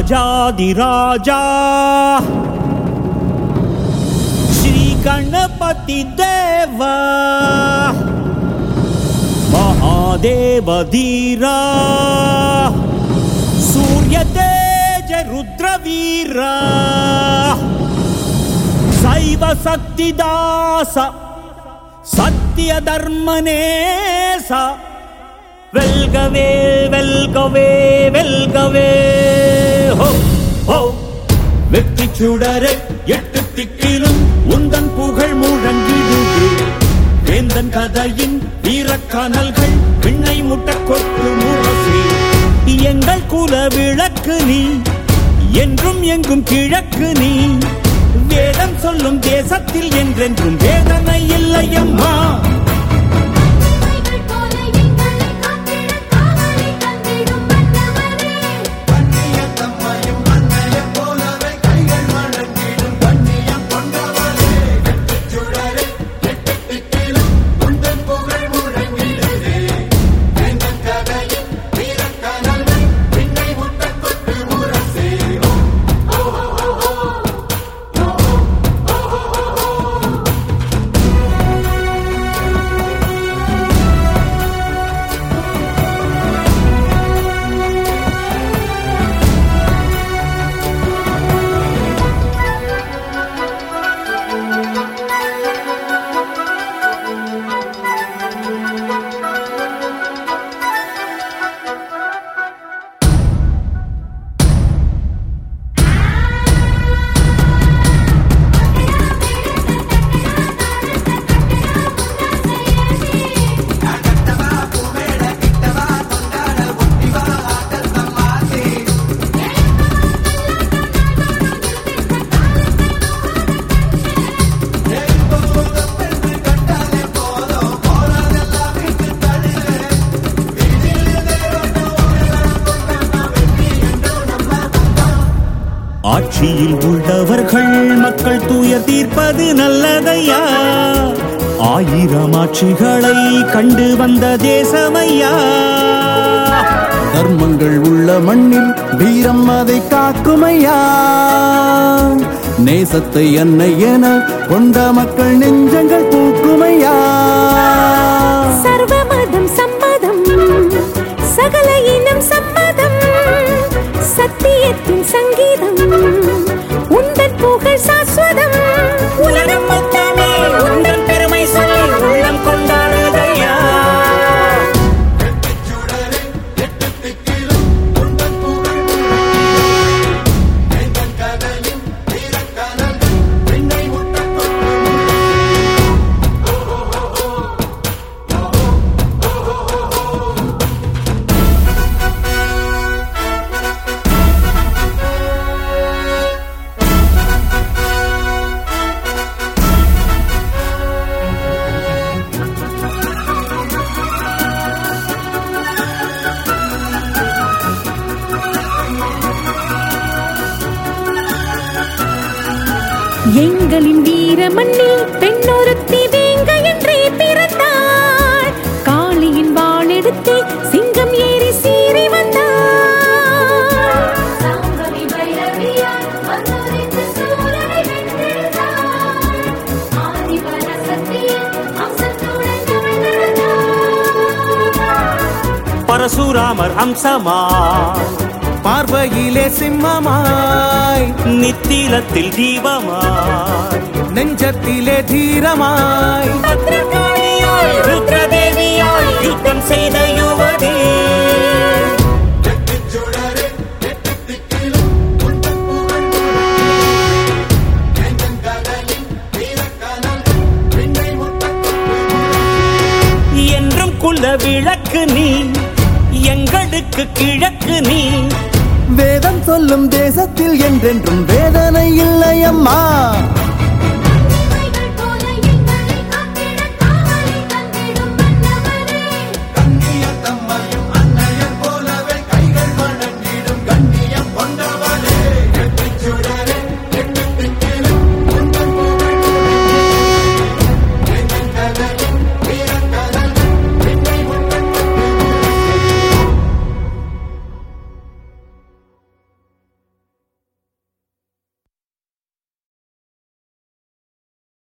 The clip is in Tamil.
ராஜாதிராஜா ஸ்ரீ கணபதி தேவா மகாதேவ தீரா சூரிய தேஜ ருத்ர வீரா சைவ சக்தி தாச சத்திய தர்மநேச வெல்கவே வெல்கவே வெல்கவே ஹோ ஹோ வெற்றி சுடரே எட்டு திக்கிலும் உந்தன் புகழ் முழங்கிடுது வேந்தன் கதையின் வீரக்கனல்கள் விண்ணை முட்ட கொட்டு முரசி எங்கள் குல விளக்கு நீ என்றும் எங்கும் கிழக்கு நீ வேதம் சொல்லும் தேசத்தில் என்றென்றும் வேதனை இல்லையம்மா கைகள் போல எங்களை காத்திட காவலை தந்திடும் மன்னவரே ஆட்சியில் உள்ளவர்கள் மக்கள் துயர் தீர்ப்பது நல்லதையா ஆயிரம் ஆட்சிகளை கண்டு வந்த தேசமையா தர்மங்கள் உள்ள மண்ணில் வீரம் அதை காக்குமையா நேசத்தை அன்னை என கொண்ட மக்கள் நெஞ்சங்கள் பூக்குமையா சர்வமதம் சம்மதம் சகல இனம் சம்மதம் சத்தியத்தின் சங்கீதம் உந்தன் புகழ் சாஸ்வதம் உலகம் மொத்தமே உந்தன் பெருமை சொல்லி உள்ளம் கொண்டாடுதையா எங்களின் வீர மண்ணில் பெண்ணொருத்தி வேங்க என்றே பிறந்தாள் காளியின் வாளெடுத்து சிங்கம் ஏறி சீறி வந்தாள் சாம்பவி பைரவியால் வந்தொரித்து சூரனை வென்றெழுந்தாள் ஆதிபராசக்தியின் அம்சத்துடன் அவள் நடந்தாள் பரசுராமர் அம்சமாய் பார்வையிலே சிம்மமாய் நித்திலத்தில் தீபமாய் நெஞ்சத்திலே தீரமாய் பத்ரகாளியாய் ருத்ரதேவியாய் யுத்தம் செய்த யுவதி என்றும் குல விளக்கு நீ எங்களுக்கு கிழக்கு நீ வேதம் சொல்லும் தேசத்தில் என்றென்றும் வேதனை இல்லையம்மா